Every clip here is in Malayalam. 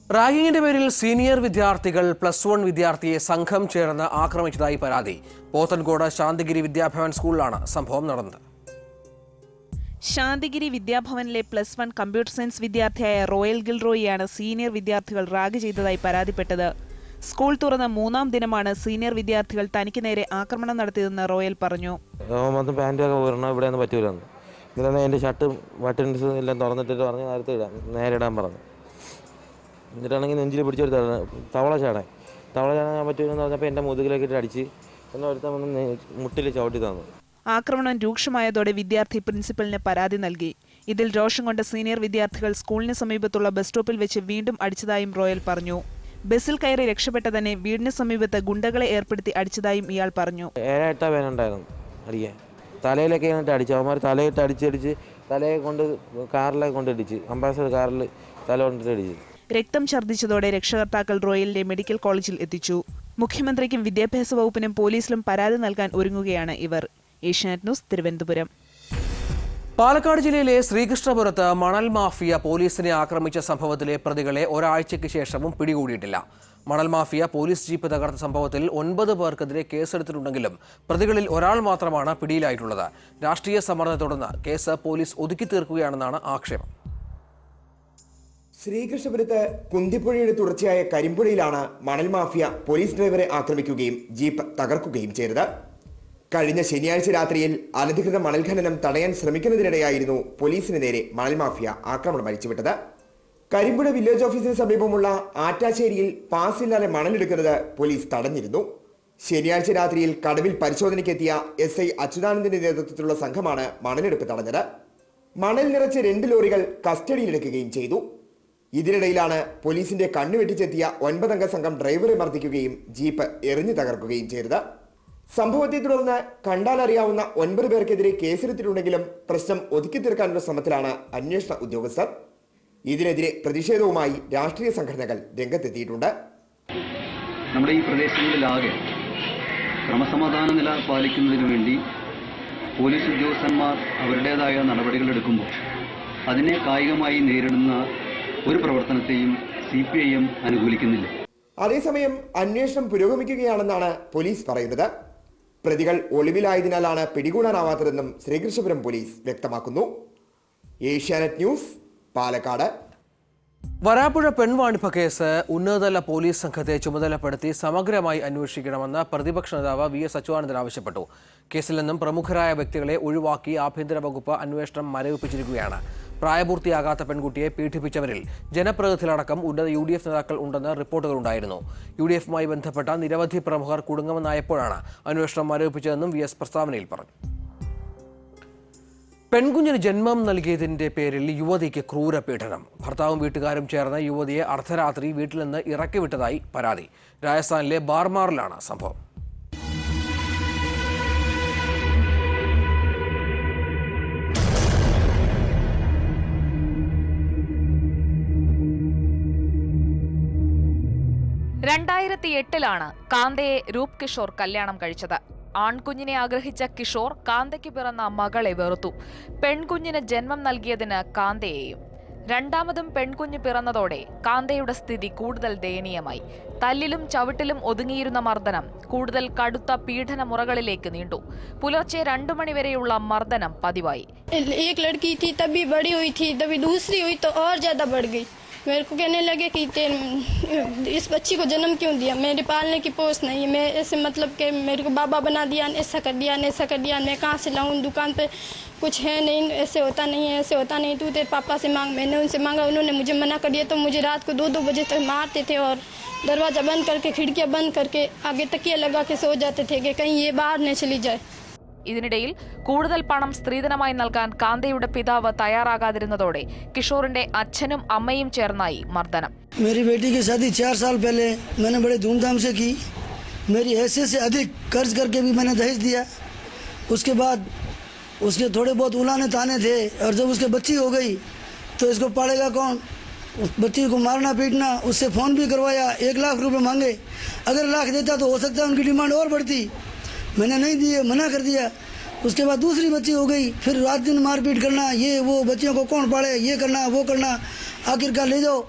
റാഗിങ്ങിന്റെ പേരിൽ സീനിയർ വിദ്യാർത്ഥികൾ പ്ലസ് വൺ വിദ്യാർത്ഥിയെ സംഘം ചേർന്ന് ആക്രമിച്ചതായി പരാതി പോത്തൻകോട് ശാന്തിഗിരി വിദ്യാഭവൻ സ്കൂളിലാണ് സംഭവം നടന്നത് ശാന്തിഗിരി വിദ്യാഭവനിലെ പ്ലസ് വൺ കമ്പ്യൂട്ടർ സയൻസ് വിദ്യാർത്ഥിയായ റോയൽ ഗിൽറോയിയാണ് സീനിയർ വിദ്യാർത്ഥികൾ റാഗ് ചെയ്തതായി പരാതിപ്പെട്ടത് സ്കൂൾ തുറന്ന മൂന്നാം ദിനമാണ് സീനിയർ വിദ്യാർത്ഥികൾ തനിക്ക് നേരെ ആക്രമണം നടത്തിയതെന്ന് റോയൽ പറഞ്ഞു മൊത്തം പാൻറ്റൊക്കെ ഊരണം ഇവിടെ ഒന്നും പറ്റൂലെന്ന് ഇന്നലെ എൻ്റെ ഷർട്ടും ബട്ടൺസ് എല്ലാം തുറന്നിട്ടിട്ട് പറഞ്ഞ് നേരത്തെ ഇടാം നേരെ ഇടാൻ പറഞ്ഞു എന്നിട്ടാണെങ്കിൽ നെഞ്ചിൽ പിടിച്ചെടുത്ത തവള ചാടാൻ തവള ചാടാൻ പറ്റൂലെന്ന് പറഞ്ഞപ്പോൾ എൻ്റെ മുതുകിലേക്ക് ഇട്ട് അടിച്ച് എന്നെ ഒരുത്തൻ വന്ന് നെ- മുട്ടിൽ ചവിട്ടി തന്നു ആക്രമണം രൂക്ഷമായതോടെ വിദ്യാർത്ഥി പ്രിൻസിപ്പലിന് പരാതി നൽകി ഇതിൽ രോഷം കൊണ്ട സീനിയർ വിദ്യാർത്ഥികൾ സ്കൂളിന് സമീപത്തുള്ള ബസ് സ്റ്റോപ്പിൽ വെച്ച് വീണ്ടും അടിച്ചതായും റോയൽ പറഞ്ഞു ബസ്സിൽ കയറി രക്ഷപ്പെട്ട തന്നെ വീടിന് സമീപത്ത് ഗുണ്ടകളെ ഏർപ്പെടുത്തി അടിച്ചതായും ഇയാൾ പറഞ്ഞു ഏഴെട്ടാ വേനുണ്ടായിരുന്നു അടിക്കാൻ തലയിലൊക്കെ എന്നിട്ട് അടിച്ചു അവന്മാർ തലയിട്ട് അടിച്ചടിച്ച് തലയെ കൊണ്ട് കാറിലേക്ക് കൊണ്ടിടിച്ച് അംബാസഡർ കാറിൽ തല കൊണ്ടിട്ട് അടിച്ച് രക്തം ഛർദ്ദിച്ചതോടെ രക്ഷകർത്താക്കൾ റോയലിനെ മെഡിക്കൽ കോളേജിൽ എത്തിച്ചു മുഖ്യമന്ത്രിക്കും വിദ്യാഭ്യാസ വകുപ്പിനും പോലീസിലും പരാതി നൽകാൻ ഒരുങ്ങുകയാണ് ഇവർ ഏഷ്യാനെറ്റ് ന്യൂസ് തിരുവനന്തപുരം പാലക്കാട് ജില്ലയിലെ ശ്രീകൃഷ്ണപുരത്ത് മണൽ മാഫിയ പോലീസിനെ ആക്രമിച്ച സംഭവത്തിലെ പ്രതികളെ ഒരാഴ്ചയ്ക്ക് ശേഷവും പിടികൂടിയിട്ടില്ല മണൽ മാഫിയ പോലീസ് ജീപ്പ് തകർത്ത സംഭവത്തിൽ ഒൻപത് പേർക്കെതിരെ കേസെടുത്തിട്ടുണ്ടെങ്കിലും പ്രതികളിൽ ഒരാൾ മാത്രമാണ് പിടിയിലായിട്ടുള്ളത് രാഷ്ട്രീയ സമ്മർദ്ദത്തെ തുടർന്ന് കേസ് പോലീസ് ഒതുക്കി തീർക്കുകയാണെന്നാണ് ആക്ഷേപം ശ്രീകൃഷ്ണപുരത്ത് കുന്തിപ്പുഴയുടെ തുടർച്ചയായ കരിമ്പുഴയിലാണ് മണൽ മാഫിയ പോലീസ് ഡ്രൈവറെ ആക്രമിക്കുകയും ജീപ്പ് തകർക്കുകയും ചെയ്തത് കഴിഞ്ഞ ശനിയാഴ്ച രാത്രിയിൽ അനധികൃത മണൽ ഖനനം തടയാൻ ശ്രമിക്കുന്നതിനിടെയായിരുന്നു പോലീസിന് നേരെ മണൽ മാഫിയ ആക്രമണം അഴിച്ചുവിട്ടത് കരിമ്പുഴ വില്ലേജ് ഓഫീസിന് സമീപമുള്ള ആറ്റാശ്ശേരിയിൽ പാസില്ലാതെ മണലെടുക്കുന്നത് പോലീസ് തടഞ്ഞിരുന്നു ശനിയാഴ്ച രാത്രിയിൽ കടവിൽ പരിശോധനയ്ക്കെത്തിയ എസ് ഐ അച്യുതാനന്ദന്റെ നേതൃത്വത്തിലുള്ള സംഘമാണ് മണലെടുപ്പ് തടഞ്ഞത് മണൽ നിറച്ച രണ്ട് ലോറികൾ കസ്റ്റഡിയിലെടുക്കുകയും ചെയ്തു ഇതിനിടയിലാണ് പോലീസിന്റെ കണ്ണുവെട്ടിച്ചെത്തിയ ഒൻപതംഗ സംഘം ഡ്രൈവറെ മർദ്ദിക്കുകയും ജീപ്പ് എറിഞ്ഞു തകർക്കുകയും ചെയ്തത് സംഭവത്തെ തുടർന്ന് കണ്ടാലറിയാവുന്ന ഒൻപത് പേർക്കെതിരെ കേസെടുത്തിട്ടുണ്ടെങ്കിലും പ്രശ്നം ഒതുക്കി തീർക്കാനുള്ള ശ്രമത്തിലാണ് അന്വേഷണ ഉദ്യോഗസ്ഥർ ഇതിനെതിരെ പ്രതിഷേധവുമായി രാഷ്ട്രീയ സംഘടനകൾ രംഗത്തെത്തിയിട്ടുണ്ട് നമ്മുടെ ഈ പ്രദേശങ്ങളിലാകെ ക്രമസമാധാന നില പാലിക്കുന്നതിന് വേണ്ടി പോലീസ് ഉദ്യോഗസ്ഥന്മാർ അവരുടേതായ നടപടികൾ എടുക്കുമ്പോൾ അതിനെ കായികമായി നേരിടുന്ന ഒരു പ്രവർത്തനത്തെയും സി പി ഐ എം അനുകൂലിക്കുന്നില്ല അതേസമയം അന്വേഷണം പുരോഗമിക്കുകയാണെന്നാണ് പോലീസ് പറയുന്നത് പ്രതികൾ ഒളിവിലായതിനാലാണ് പിടികൂടാനാവാത്തതെന്നും ശ്രീകൃഷ്ണപുരം പോലീസ് വ്യക്തമാക്കുന്നു ഏഷ്യാനെറ്റ് ന്യൂസ് പാലക്കാട് വരാപ്പുഴ പെൺവാണിഭ കേസ് ഉന്നതതല പോലീസ് സംഘത്തെ ചുമതലപ്പെടുത്തി സമഗ്രമായി അന്വേഷിക്കണമെന്ന് പ്രതിപക്ഷ നേതാവ് വി എസ് അച്യുതാനന്ദൻ ആവശ്യപ്പെട്ടു കേസിൽ നിന്നും പ്രമുഖരായ വ്യക്തികളെ ഒഴിവാക്കി ആഭ്യന്തര വകുപ്പ് അന്വേഷണം മരവിപ്പിച്ചിരിക്കുകയാണ് പ്രായപൂർത്തിയാകാത്ത പെൺകുട്ടിയെ പീഡിപ്പിച്ചവരിൽ ജനപ്രതിനിധികളടക്കം ഉന്നത യു ഡി എഫ് നേതാക്കൾ ഉണ്ടെന്ന് റിപ്പോർട്ടുകളുണ്ടായിരുന്നു യു ഡി എഫുമായി ബന്ധപ്പെട്ട നിരവധി പ്രമുഖർ കുടുങ്ങുമെന്നായപ്പോഴാണ് അന്വേഷണം മരവിപ്പിച്ചതെന്നും വി എസ് പ്രസ്താവനയിൽ പറഞ്ഞു പെൺകുഞ്ഞിന് ജന്മം നൽകിയതിന്റെ പേരിൽ യുവതിക്ക് ക്രൂരപീഡനം ഭർത്താവും വീട്ടുകാരും ചേർന്ന് യുവതിയെ അർദ്ധരാത്രി വീട്ടിൽ നിന്ന് ഇറക്കി വിട്ടതായി പരാതി രാജസ്ഥാനിലെ ബാർമാറിലാണ് സംഭവം രണ്ടായിരത്തി എട്ടിലാണ് കാന്തയെ രൂപ് കിഷോർ കല്യാണം കഴിച്ചത് ആൺകുഞ്ഞിനെ ആഗ്രഹിച്ച കിഷോർ കാന്തയ്ക്ക് പിറന്ന മകളെ വെറുത്തു പെൺകുഞ്ഞിന് ജന്മം നൽകിയതിന് കാന്തയെയും രണ്ടാമതും പെൺകുഞ്ഞ് പിറന്നതോടെ കാന്തയുടെ സ്ഥിതി കൂടുതൽ ദയനീയമായി തല്ലിലും ചവിട്ടിലും ഒതുങ്ങിയിരുന്ന മർദ്ദനം കൂടുതൽ കടുത്ത പീഡന മുറകളിലേക്ക് നീണ്ടു പുലർച്ചെ രണ്ടു മണിവരെയുള്ള മർദ്ദനം പതിവായി एक लड़की थी तभी बड़ी हुई थी तभी दूसरी हुई तो और ज़्यादा बढ़ गई मेरे को कहने लगे कि ते इस बच्ची को जन्म क्यों दिया मेरे पालने की पोस्ट नहीं है मैं ऐसे मतलब कि मेरे को बाबा बना दिया ने ऐसा कर दिया ने ऐसा कर दिया मैं कहाँ से लाऊं दुकान पे कुछ है नहीं ऐसे होता नहीं है ऐसे होता नहीं तू तेरे पापा से मांग मैंने उनसे मांगा उन्होंने मुझे मना कर दिया तो मुझे रात को दो दो बजे तक मारते थे और दरवाज़ा बंद करके खिड़कियाँ बंद करके आगे तकिया लगा के सो जाते थे कि कहीं ये बाहर न चली जाए ഇതിനിടയിൽ കൂടുതൽ പണം സ്ത്രീധനമായി നൽകാൻ കാന്തയുടെ പിതാവ് തയ്യാറാകാതിരുന്നതോടെ കിഷോറിന്റെ അച്ഛനും അമ്മയും ചേർന്നായി മർദ്ദനം मेरी बेटी की शादी चार साल पहले मैंने बड़े धूमधाम से की मेरी हैसियत से अधिक कर्ज करके भी मैंने दहेज दिया उसके बाद उसके थोड़े बहुत उलाने ताने थे और जब उसके बच्ची हो गई तो इसको पालेगा कौन उस बच्ची को मारना पीटना उससे फ़ोन भी करवाया एक लाख रुपए मांगे अगर लाख देता तो हो सकता है उनकी डिमांड और बढ़ती मैंने नहीं दिए मना कर दिया उसके बाद दूसरी बच्ची हो गई फिर रात दिन मारपीट करना ये वो बच्चियों को कौन पाले ये करना वो करना आखिरकार ले जाओ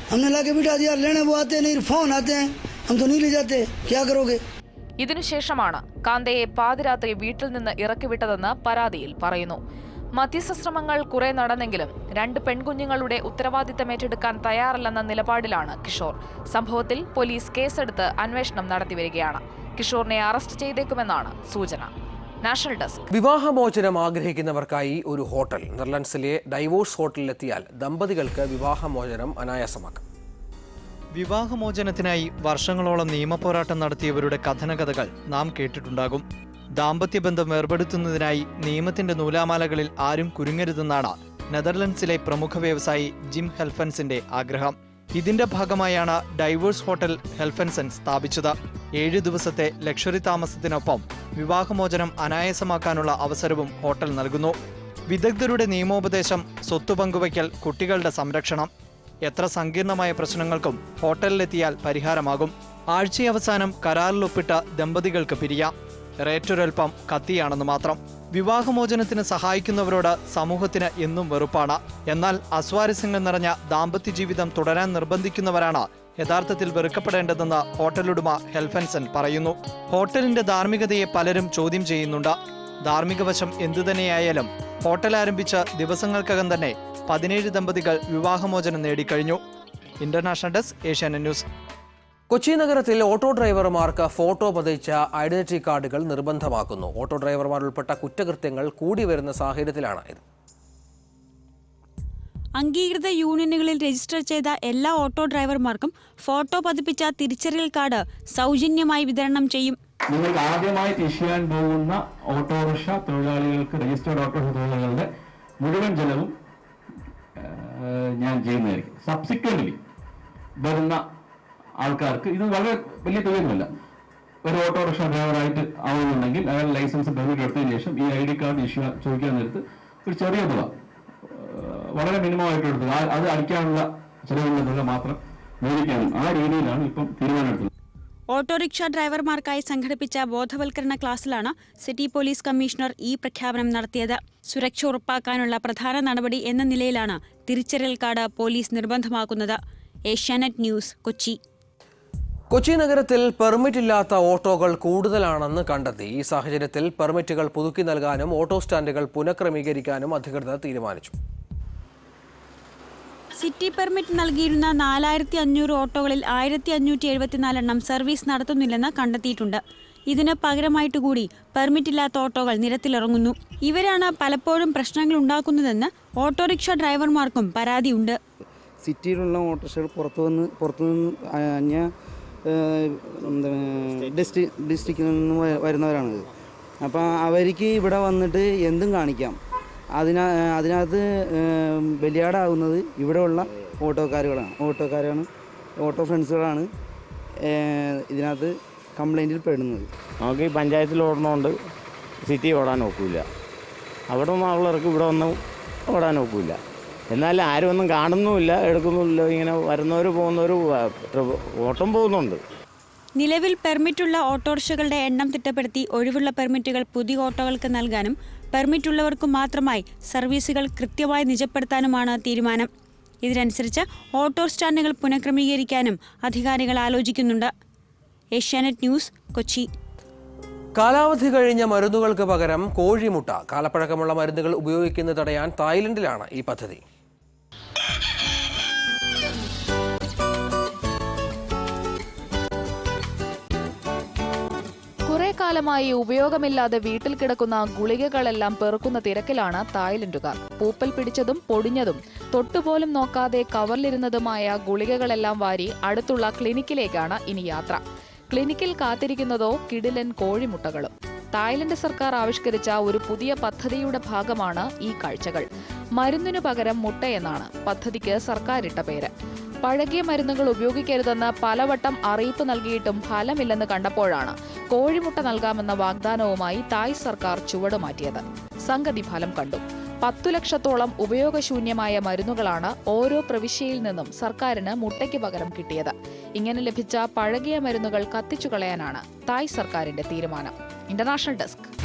हमने ला के बिठा दिया लेने वो आते नहीं फ़ोन आते हैं हम तो नहीं ले जाते क्या करोगे ഇതിനുശേഷമാണ് കാന്തയെ പാതിരാത്രി വീട്ടിൽ നിന്ന് ഇറക്കിവിട്ടതെന്ന് പരാതിയിൽ പറയുന്നു മധ്യസ്ഥ ശ്രമങ്ങൾ കുറെ നടന്നെങ്കിലും രണ്ട് പെൺകുഞ്ഞുങ്ങളുടെ ഉത്തരവാദിത്തം ഏറ്റെടുക്കാൻ തയ്യാറല്ലെന്ന നിലപാടിലാണ് കിഷോർ സംഭവത്തിൽ പോലീസ് കേസെടുത്ത് അന്വേഷണം നടത്തിവരികയാണ് കിഷോറിനെ അറസ്റ്റ് ചെയ്തേക്കുമെന്നാണ് സൂചന നാഷണൽ ഡെസ്ക് വിവാഹമോചനം ആഗ്രഹിക്കുന്നവർക്കായി ഒരു ഹോട്ടൽ നെതർലൻഡ്സിലെ ഡൈവോഴ്സ് ഹോട്ടലിലെത്തിയാൽ ദമ്പതികൾക്ക് വിവാഹമോചനം അനായാസമാക്കാം വിവാഹമോചനത്തിനായി വർഷങ്ങളോളം നിയമപോരാട്ടം നടത്തിയവരുടെ കഥനകഥകൾ നാം കേട്ടിട്ടുണ്ടാകും ദാമ്പത്യബന്ധം ഏർപ്പെടുത്തുന്നതിനായി നിയമത്തിന്റെ നൂലാമാലകളിൽ ആരും കുരുങ്ങരുതെന്നാണ് നെതർലൻഡ്സിലെ പ്രമുഖ വ്യവസായി ജിം ഹെൽഫൻസിന്റെ ആഗ്രഹം ഇതിന്റെ ഭാഗമായാണ് ഡൈവേഴ്സ് ഹോട്ടൽ ഹെൽഫൻസൻ സ്ഥാപിച്ചത് ഏഴു ദിവസത്തെ ലക്ഷറി താമസത്തിനൊപ്പം വിവാഹമോചനം അനായാസമാക്കാനുള്ള അവസരവും ഹോട്ടൽ നൽകുന്നു വിദഗ്ധരുടെ നിയമോപദേശം സ്വത്ത് പങ്കുവയ്ക്കൽ കുട്ടികളുടെ സംരക്ഷണം എത്ര സങ്കീർണമായ പ്രശ്നങ്ങൾക്കും ഹോട്ടലിലെത്തിയാൽ പരിഹാരമാകും ആഴ്ചയവസാനം കരാറിലൊപ്പിട്ട ദമ്പതികൾക്ക് പിരിയാം റേറ്റൊരൽപ്പം കത്തിയാണെന്ന് മാത്രം വിവാഹമോചനത്തിന് സഹായിക്കുന്നവരോട് സമൂഹത്തിന് എന്നും വെറുപ്പാണ് എന്നാൽ അസ്വാരസ്യങ്ങൾ നിറഞ്ഞ ദാമ്പത്യ ജീവിതം തുടരാൻ നിർബന്ധിക്കുന്നവരാണ് യഥാർത്ഥത്തിൽ വെറുക്കപ്പെടേണ്ടതെന്ന് ഹോട്ടലുടമ ഹെൽഫൻസൻ പറയുന്നു ഹോട്ടലിന്റെ ധാർമ്മികതയെ പലരും ചോദ്യം ചെയ്യുന്നുണ്ട് ധാർമ്മിക വശം എന്തുതന്നെയായാലും ഹോട്ടൽ ആരംഭിച്ച ദിവസങ്ങൾക്കകം തന്നെ പതിനേഴ് ദമ്പതികൾ വിവാഹമോചനം നേടിക്കഴിഞ്ഞു international desk Asianet news Kochi നഗരത്തിൽ ഓട്ടോ ഡ്രൈവർമാർക്ക് ഫോട്ടോ പതിച്ച ഐഡന്റിറ്റി കാർഡുകൾ നിർബന്ധമാക്കുന്നു ഓട്ടോ ഡ്രൈവർമാർ ഉൾപ്പെട്ട കുറ്റകൃത്യങ്ങൾ കൂടി വരുന്ന സാഹചര്യത്തിലാണ് ഇത് അംഗീകൃത യൂണിയനുകളിൽ രജിസ്റ്റർ ചെയ്ത എല്ലാ ഓട്ടോ ഡ്രൈവർമാർക്കും ഫോട്ടോ പതിപ്പിച്ച തിരിച്ചറിയൽ കാർഡ് സൗജന്യമായി വിതരണം ചെയ്യും നിങ്ങൾക്ക് ആദ്യമായി ചെയ്യാൻ പോകുന്ന ഓട്ടോറിക്ഷ തൊഴിലാളികൾക്ക് രജിസ്റ്റേർഡ് ഓട്ടോറിക്ഷ തൊഴിലാളികളുടെ മുഴുവൻ ചെലവും ഏഹ്, ഞാൻ ചെയ്യുന്നതായിരിക്കും സബ്സിക്വന്റ്ലി വരുന്ന ആൾക്കാർക്ക് ഇത് വളരെ വലിയ തുകയൊന്നുമില്ല ഒരു ഓട്ടോറിക്ഷ ഡ്രൈവറായിട്ട് ആവുന്നുണ്ടെങ്കിൽ അയാൾ ലൈസൻസ് പെർമിറ്റ് എടുത്തതിന് ശേഷം ഈ ഐ ഡി കാർഡ് ഇഷ്യൂ ചോദിക്കാൻ നേരത്ത് ഒരു ചെറിയ തുക ഏഹ്, വളരെ മിനിമം ആയിട്ട് എടുത്തത് ആ- അത് അടിക്കാനുള്ള ചെലവുള്ള തുക മാത്രം മേടിക്കാനും ആ രീതിയിലാണ് ഇപ്പം തീരുമാനമെടുത്തത് ഓട്ടോറിക്ഷ ഡ്രൈവർമാർക്കായി സംഘടിപ്പിച്ച ബോധവൽക്കരണ ക്ലാസ്സിലാണ് സിറ്റി പോലീസ് കമ്മീഷണർ ഈ പ്രഖ്യാപനം നടത്തിയത് സുരക്ഷ ഉറപ്പാക്കാനുള്ള പ്രധാന നടപടി എന്ന നിലയിലാണ് തിരിച്ചറിയൽ കാർഡ് പോലീസ് നിർബന്ധമാക്കുന്നത് ഏഷ്യാനെറ്റ് ന്യൂസ് കൊച്ചി കൊച്ചി നഗരത്തിൽ പെർമിറ്റ് ഇല്ലാത്ത ഓട്ടോകൾ കൂടുതലാണെന്ന് കണ്ടെത്തി ഈ സാഹചര്യത്തിൽ പെർമിറ്റുകൾ പുതുക്കി നൽകാനും ഓട്ടോ സ്റ്റാൻഡുകൾ പുനഃക്രമീകരിക്കാനും അധികൃതർ തീരുമാനിച്ചു സിറ്റി പെർമിറ്റ് നൽകിയിരുന്ന നാലായിരത്തി അഞ്ഞൂറ് ഓട്ടോകളിൽ ആയിരത്തി അഞ്ഞൂറ്റി എഴുപത്തിനാലെണ്ണം സർവീസ് നടത്തുന്നില്ലെന്ന് കണ്ടെത്തിയിട്ടുണ്ട് ഇതിന് പകരമായിട്ട് കൂടി പെർമിറ്റ് ഇല്ലാത്ത ഓട്ടോകൾ നിരത്തിലിറങ്ങുന്നു ഇവരാണ് പലപ്പോഴും പ്രശ്നങ്ങൾ ഉണ്ടാക്കുന്നതെന്ന് ഓട്ടോറിക്ഷ ഡ്രൈവർമാർക്കും പരാതിയുണ്ട് സിറ്റിയിലുള്ള ഓട്ടോറിക്ഷകൾ പുറത്തു വന്ന് പുറത്തു നിന്ന് അന്യ ഡിസ്ട്രി ഡിസ്ട്രിക്റ്റിൽ നിന്ന് വ- വരുന്നവരാണിത് അപ്പോൾ അവർക്ക് ഇവിടെ വന്നിട്ട് എന്തും കാണിക്കാം അതിന അതിനകത്ത് ഏം, ബലിയാടാവുന്നത് ഇവിടെയുള്ള ഓട്ടോക്കാരുകളാണ് ഓട്ടോക്കാരാണ് ഓട്ടോ ഫ്രണ്ട്സുകളാണ് ഏ, ഇതിനകത്ത് കംപ്ലൈൻറ്റിൽ പെടുന്നത് നമുക്ക് ഈ പഞ്ചായത്തിൽ ഓടണോണ്ട് സിറ്റി ഓടാൻ ഒക്കില്ല അവിടെ നിന്ന് ആളുകൾക്ക് ഇവിടെ ഒന്നും ഓടാൻ ഒക്കില്ല എന്നാൽ ആരും ഒന്നും കാണുന്നുമില്ല എടുക്കുന്നുമില്ല ഇങ്ങനെ വരുന്നവർ പോകുന്നവർ ഓട്ടം പോകുന്നുണ്ട് നിലവിൽ പെർമിറ്റുള്ള ഓട്ടോറിക്ഷകളുടെ എണ്ണം തിട്ടപ്പെടുത്തി ഒഴിവുള്ള പെർമിറ്റുകൾ പുതിയ ഓട്ടോകൾക്ക് നൽകാനും പെർമിറ്റുള്ളവർക്കു മാത്രമായി സർവീസുകൾ കൃത്യമായി നിജപ്പെടുത്താനുമാണ് തീരുമാനം ഇതിനനുസരിച്ച് ഓട്ടോ സ്റ്റാൻഡുകൾ പുനഃക്രമീകരിക്കാനും അധികാരികൾ ആലോചിക്കുന്നുണ്ട് ഏഷ്യാനെറ്റ് ന്യൂസ് കൊച്ചി കാലാവധി കഴിഞ്ഞ മരുന്നുകൾക്ക് പകരം കോഴിമുട്ട കാലപ്പഴക്കമുള്ള മരുന്നുകൾ ഉപയോഗിക്കുന്നത് തടയാൻ തായ്ലൻഡിലാണ് ഈ പദ്ധതി കുറെ കാലമായി ഉപയോഗമില്ലാതെ വീട്ടിൽ കിടക്കുന്ന ഗുളികകളെല്ലാം പെറുക്കുന്ന തിരക്കിലാണ് തായ്ലൻഡുകാർ പൂപ്പൽ പിടിച്ചതും പൊടിഞ്ഞതും തൊട്ടുപോലും നോക്കാതെ കവറിലിരുന്നതുമായ ഗുളികകളെല്ലാം വാരി അടുത്തുള്ള ക്ലിനിക്കിലേക്കാണ് ഇനി യാത്ര ക്ലിനിക്കിൽ കാത്തിരിക്കുന്നതോ കിടിലൻ കോഴിമുട്ടകളും തായ്ലൻഡ് സർക്കാർ ആവിഷ്കരിച്ച ഒരു പുതിയ പദ്ധതിയുടെ ഭാഗമാണ് ഈ കാഴ്ചകൾ മരുന്നിനു പകരം മുട്ടയെന്നാണ് പദ്ധതിക്ക് സർക്കാരിട്ട പേര് പഴകിയ മരുന്നുകൾ ഉപയോഗിക്കരുതെന്ന് പലവട്ടം അറിയിപ്പ് നൽകിയിട്ടും ഫലമില്ലെന്ന് കണ്ടപ്പോഴാണ് കോഴിമുട്ട നൽകാമെന്ന വാഗ്ദാനവുമായി തായ് സർക്കാർ ചുവടുമാറ്റിയത് സംഗതി ഫലം കണ്ടു പത്തു ലക്ഷത്തോളം ഉപയോഗശൂന്യമായ മരുന്നുകളാണ് ഓരോ പ്രവിശ്യയിൽ നിന്നും സർക്കാരിന് മുട്ടയ്ക്ക് പകരം കിട്ടിയത് ഇങ്ങനെ ലഭിച്ച പഴകിയ മരുന്നുകൾ കത്തിച്ചു കളയാനാണ് തായ് സർക്കാരിന്റെ തീരുമാനം ഇന്റർനാഷണൽ ഡെസ്ക്